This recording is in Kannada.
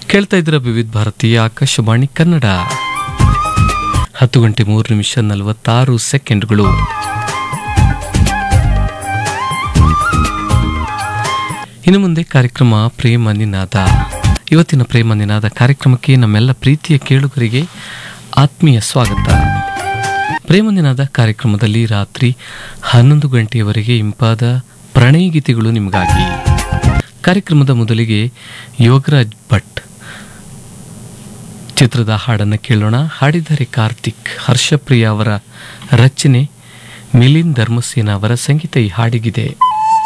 ಕೇಳ್ತಾ ಇದ್ದೀರ ವಿವಿಧ ಭಾರತೀಯ ಆಕಾಶವಾಣಿ ಕನ್ನಡ ಹತ್ತು ಗಂಟೆ ಮೂರು ನಿಮಿಷ ನಲವತ್ತಾರು ಸೆಕೆಂಡ್ಗಳು ಇನ್ನು ಮುಂದೆ ಕಾರ್ಯಕ್ರಮ ಪ್ರೇಮ ನಿನಾದ ಇವತ್ತಿನ ಪ್ರೇಮ ನಿನಾದ ಕಾರ್ಯಕ್ರಮಕ್ಕೆ ನಮ್ಮೆಲ್ಲ ಪ್ರೀತಿಯ ಕೇಳುಗರಿಗೆ ಆತ್ಮೀಯ ಸ್ವಾಗತ ಪ್ರೇಮ ನಿನಾದ ಕಾರ್ಯಕ್ರಮದಲ್ಲಿ ರಾತ್ರಿ ಹನ್ನೊಂದು ಗಂಟೆಯವರೆಗೆ ಇಂಪಾದ ಪ್ರಣಯ ಗೀತೆಗಳು ನಿಮಗಾಗಿ ಕಾರ್ಯಕ್ರಮದ ಮೊದಲಿಗೆ ಯೋಗರಾಜ್ ಭಟ್ ಚಿತ್ರದ ಹಾಡನ್ನು ಕೇಳೋಣ ಹಾಡಿದರೆ ಕಾರ್ತಿಕ್ ಹರ್ಷಪ್ರಿಯ ಅವರ ರಚನೆ ಮಿಲಿಂದ್ ಧರ್ಮಸೇನ ಅವರ ಸಂಗೀತ ಈ ಹಾಡಿಗಿದೆ